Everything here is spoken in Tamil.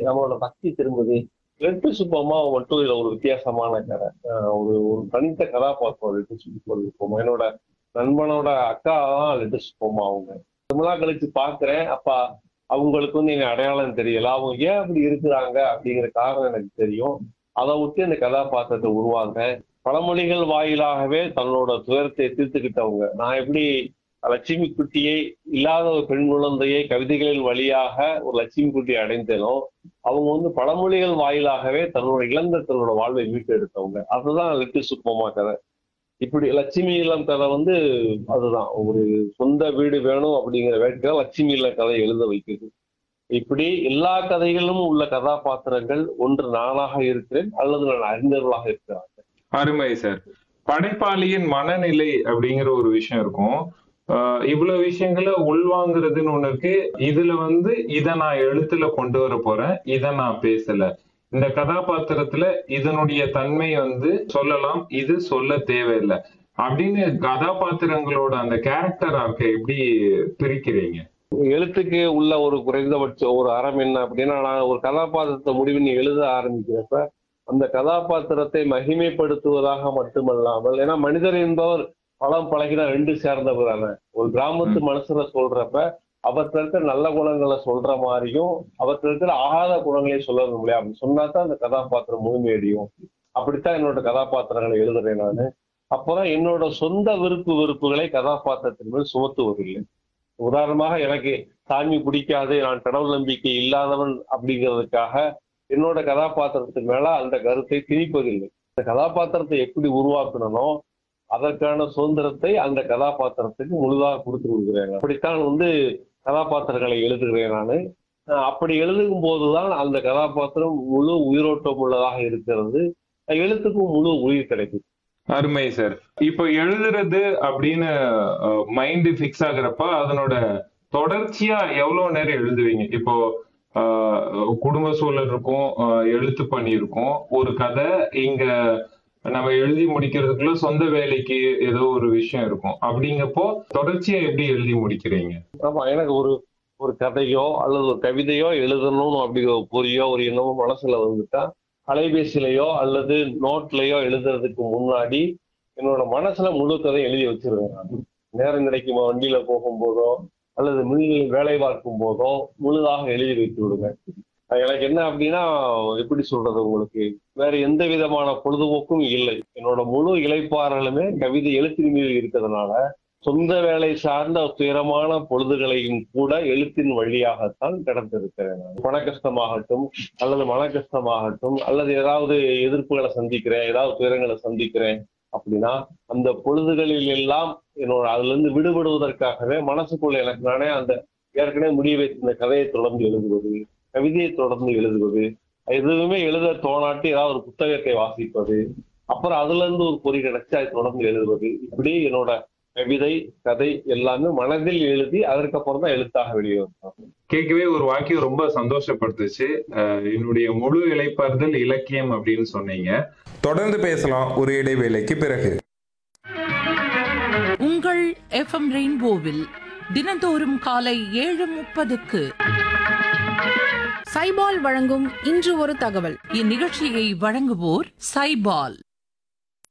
நம்மளோட பக்தி திரும்புது லெட்டு சுப்பம்மா மட்டும் இதுல ஒரு வித்தியாசமான கதை அஹ் ஒரு ஒரு தனித்த கதாபாத்திரம் லெட்டு சுப்பம்மா என்னோட நண்பனோட அக்கா தான் லெட்டு சுப்பம்மா அவங்க ரொம்ப நாள் கழிச்சு பாக்குறேன் அப்பா அவங்களுக்கு வந்து எனக்கு அடையாளம் தெரியல அவங்க ஏன் அப்படி இருக்கிறாங்க அப்படிங்கிற காரணம் எனக்கு தெரியும் அதை விட்டு இந்த கதாபாத்திரத்தை உருவாங்க பழமொழிகள் வாயிலாகவே தன்னோட துயரத்தை தீர்த்துக்கிட்டவங்க நான் எப்படி லட்சுமி குட்டியை இல்லாத ஒரு பெண் குழந்தையை கவிதைகளின் வழியாக ஒரு லட்சுமி குட்டியை அடைந்தேனோ அவங்க வந்து பழமொழிகள் வாயிலாகவே தன்னோட இழந்த தன்னோட வாழ்வை மீட்டெடுத்தவங்க அதுதான் லெட்டு சுப்பமா கதை இப்படி லட்சுமி இல்லம் கதை வந்து அதுதான் ஒரு சொந்த வீடு வேணும் அப்படிங்கிற வேட்கை லட்சுமி இல்லம் கதை எழுத வைக்குது இப்படி எல்லா கதைகளிலும் உள்ள கதாபாத்திரங்கள் ஒன்று நானாக இருக்கிறேன் அல்லது நான் அறிஞர்களாக இருக்கிறாங்க அருமை சார் படைப்பாளியின் மனநிலை அப்படிங்கிற ஒரு விஷயம் இருக்கும் ஆஹ் இவ்வளவு விஷயங்களை உள்வாங்குறதுன்னு ஒண்ணு இருக்கு இதுல வந்து இத நான் எழுத்துல கொண்டு வர போறேன் இத நான் பேசல இந்த கதாபாத்திரத்துல இதனுடைய தன்மை வந்து சொல்லலாம் இது சொல்ல தேவையில்லை அப்படின்னு கதாபாத்திரங்களோட அந்த கேரக்டர் ஆர்க்க எப்படி பிரிக்கிறீங்க எழுத்துக்கு உள்ள ஒரு குறைந்தபட்ச ஒரு அறம் என்ன அப்படின்னா நான் ஒரு கதாபாத்திரத்தை முடிவு நீ எழுத ஆரம்பிக்கிறப்ப அந்த கதாபாத்திரத்தை மகிமைப்படுத்துவதாக மட்டுமல்லாமல் ஏன்னா மனிதர் என்பவர் பழம் பழகினா ரெண்டு சேர்ந்தவர் தானே ஒரு கிராமத்து மனுஷனை சொல்றப்ப அவர்கிட்ட இருக்கிற நல்ல குணங்களை சொல்ற மாதிரியும் அவர்கிட்ட இருக்கிற ஆகாத குணங்களையும் சொல்லணும் இல்லையா அப்படி சொன்னா தான் அந்த கதாபாத்திரம் முழுமையடையும் அப்படித்தான் என்னோட கதாபாத்திரங்களை எழுதுறேன் நான் அப்பதான் என்னோட சொந்த விருப்பு வெறுப்புகளை கதாபாத்திரத்தின் மேல் சுமத்துவதில்லை உதாரணமாக எனக்கு சாமி பிடிக்காது நான் கடவுள் நம்பிக்கை இல்லாதவன் அப்படிங்கிறதுக்காக என்னோட கதாபாத்திரத்தின் மேல அந்த கருத்தை திணிப்பதில்லை இந்த கதாபாத்திரத்தை எப்படி உருவாக்கணுமோ அதற்கான சுதந்திரத்தை அந்த கதாபாத்திரத்துக்கு முழுதாக கொடுத்து விடுகிறேன் அப்படித்தான் வந்து கதாபாத்திரங்களை எழுதுகிறேன் நான் அப்படி எழுதும் போதுதான் அந்த கதாபாத்திரம் முழு உயிரோட்டம் உள்ளதாக இருக்கிறது எழுத்துக்கும் முழு உயிர் கிடைக்கும் அருமை சார் இப்போ எழுதுறது அப்படின்னு மைண்ட் ஃபிக்ஸ் ஆகுறப்ப அதனோட தொடர்ச்சியா எவ்வளவு நேரம் எழுதுவீங்க இப்போ ஆஹ் குடும்ப சூழல் இருக்கும் ஆஹ் எழுத்து பணி இருக்கும் ஒரு கதை இங்க நம்ம எழுதி முடிக்கிறதுக்குள்ள சொந்த வேலைக்கு ஏதோ ஒரு விஷயம் இருக்கும் அப்படிங்கப்போ தொடர்ச்சியா எப்படி எழுதி முடிக்கிறீங்க ஆமா எனக்கு ஒரு ஒரு கதையோ அல்லது ஒரு கவிதையோ எழுதணும்னு அப்படி ஒரு பொறியோ ஒரு எண்ணமோ மனசுல வந்துட்டா அலைபேசியிலையோ அல்லது நோட்லயோ எழுதுறதுக்கு முன்னாடி என்னோட மனசுல முழு கதை எழுதி வச்சிருவேன் நான் நேரம் கிடைக்குமா வண்டியில போகும்போதோ அல்லது மில்லில் வேலை பார்க்கும் போதோ முழுதாக எழுதி வைத்து விடுவேன் எனக்கு என்ன அப்படின்னா எப்படி சொல்றது உங்களுக்கு வேற எந்த விதமான பொழுதுபோக்கும் இல்லை என்னோட முழு இலைப்பாறலுமே கவிதை எழுத்தின் மீது இருக்கிறதுனால சொந்த வேலை சார்ந்த துயரமான பொழுதுகளையும் கூட எழுத்தின் வழியாகத்தான் கடந்திருக்கிறேன் நான் பண கஷ்டமாகட்டும் அல்லது மன கஷ்டமாகட்டும் அல்லது ஏதாவது எதிர்ப்புகளை சந்திக்கிறேன் ஏதாவது துயரங்களை சந்திக்கிறேன் அப்படின்னா அந்த பொழுதுகளில் எல்லாம் என்னோட அதுல இருந்து விடுபடுவதற்காகவே மனசுக்குள்ள எனக்கு நானே அந்த ஏற்கனவே முடிவு வைத்திருந்த கதையை தொடர்ந்து எழுதுவது கவிதையை தொடர்ந்து எழுதுவது எதுவுமே எழுத தோணாட்டி ஏதாவது ஒரு புத்தகத்தை வாசிப்பது அப்புறம் அதுல இருந்து ஒரு பொறி கிடைச்சு அதை தொடர்ந்து எழுதுவது இப்படி என்னோட கவிதை கதை எல்லாமே மனதில் எழுதி அதற்கப்புறம் தான் எழுத்தாக வெளியே வந்தோம் கேட்கவே ஒரு வாக்கியம் ரொம்ப சந்தோஷப்படுத்துச்சு அஹ் என்னுடைய முழு இலைப்பாறுதல் இலக்கியம் அப்படின்னு சொன்னீங்க தொடர்ந்து பேசலாம் ஒரு இடைவேளைக்கு பிறகு உங்கள் எஃப்எம் ரெயின்போவில் தினந்தோறும் காலை ஏழு முப்பதுக்கு சைபால் வழங்கும் இன்று ஒரு தகவல் இந்நிகழ்ச்சியை வழங்குவோர் சைபால்